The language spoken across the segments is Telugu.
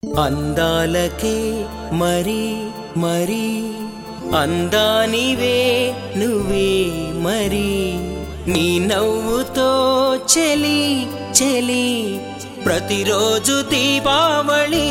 అందాలకే మరి మరి అందానివే నువ్వే మరి నీ నవ్వుతో చెలి చెలి ప్రతిరోజు దీపావళి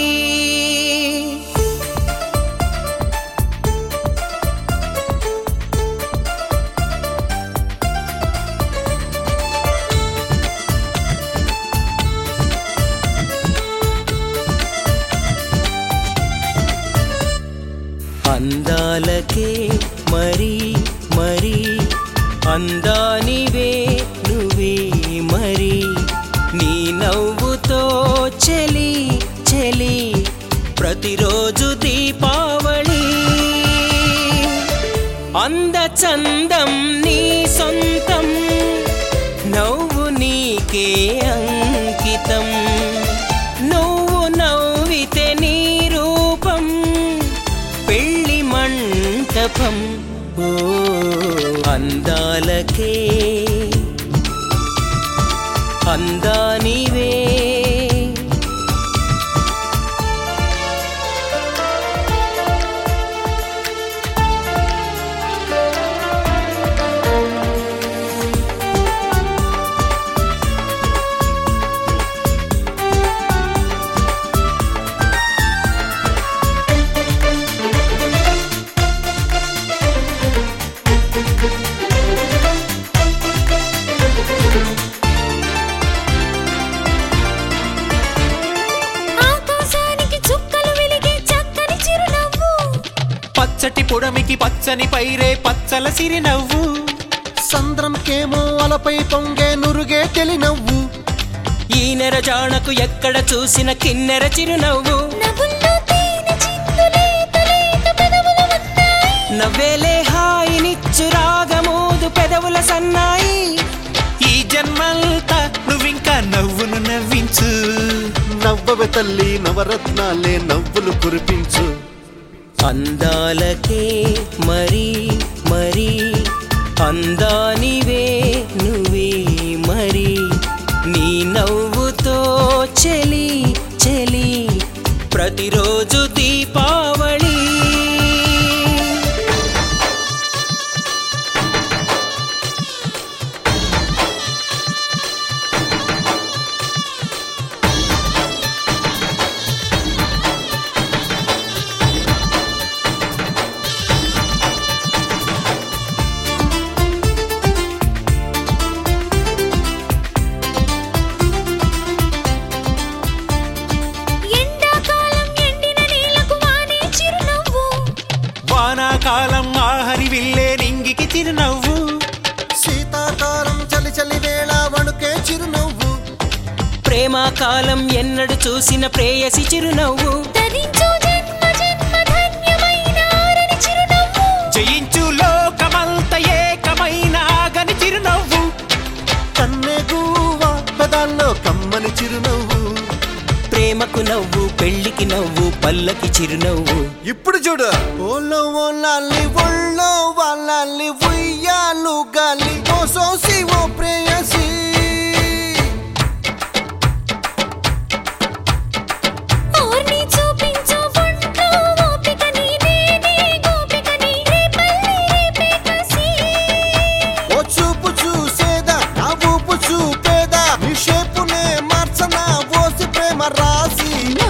అందాలకే మరి మరి అందానివే నువ్వే మరి నీ నవ్వుతో చెలి చెలి ప్రతిరోజు దీపావళి అంద చందం నీ సొంతం నవ్వు నీకే అంకితం నువ్వు నవ్వితే నీ రూపం పెళ్లి మంటపం ఓ అందాలకే అందానివే ఆకాశానికి చుక్కలు వెలిగే చక్కని చిరునవ్వు పచ్చటి పొడమికి పచ్చని పైరే పచ్చల సిరినవ్వు సంద్రంకేమో అలపై పొంగే నురుగే తెలినవ్వు ఈ నెర జాణకు ఎక్కడ చూసిన కిన్నెర చిరునవ్వు నవ్వుల్లో తేనె చిందులేత లేత పెదవులు ఉన్నాయి నవ్వేలే హాయినిచ్చు రాగమోదు పెదవుల సన్నాయి ఈ జన్మంతా నువ్వింకా నవ్వును నవ్వించు నవ్వవే తల్లి నవరత్నాలే నవ్వులు కురిపించు అందాలకే మరి మరి అందానివే నువ్వే మరి నీ నవ్వుతో చెలి చెలి ప్రతిరోజు దీపావళి ఎండాకాలం ఎండిన నేలకు వానే చిరునవ్వు వానాకాలం ఆహరి విల్లే నింగికి చిరునవ్వు శీతాకాలం చలి చలి వేళ వణుకే చిరునవ్వు ప్రేమాకాలం ఎన్నడు చూసిన ప్రేయసి చిరునవ్వు ధరించు జన్మ జన్మ ధన్యమైన ఆరని చిరునవ్వు జయించు లోకమంత ఏకమైన ఆగని చిరునవ్వు కన్నె గువ్వ పెదాల్లో కమ్మని చిరునవ్వు ప్రేమకు నవ్వు పెళ్లికి నవ్వు పల్లకి చిరునవ్వు ఇప్పుడు చూడు ఓలో ఓలాలి ఒళ్ళో వాళ్ళాలి ఉయ్యాలు గాలి ఓ సోసి ఓ ప్రేయసి ఓర్ని చూపించు ఒంట్లో ఓపిక నీదేనే గోపిక నీదే పల్లి రేపే కసి ఓ చూపు చూసేదా నా ఊపు చూపేదా నీ షేపునే మార్చనా ఓసి ప్రేమ రాసి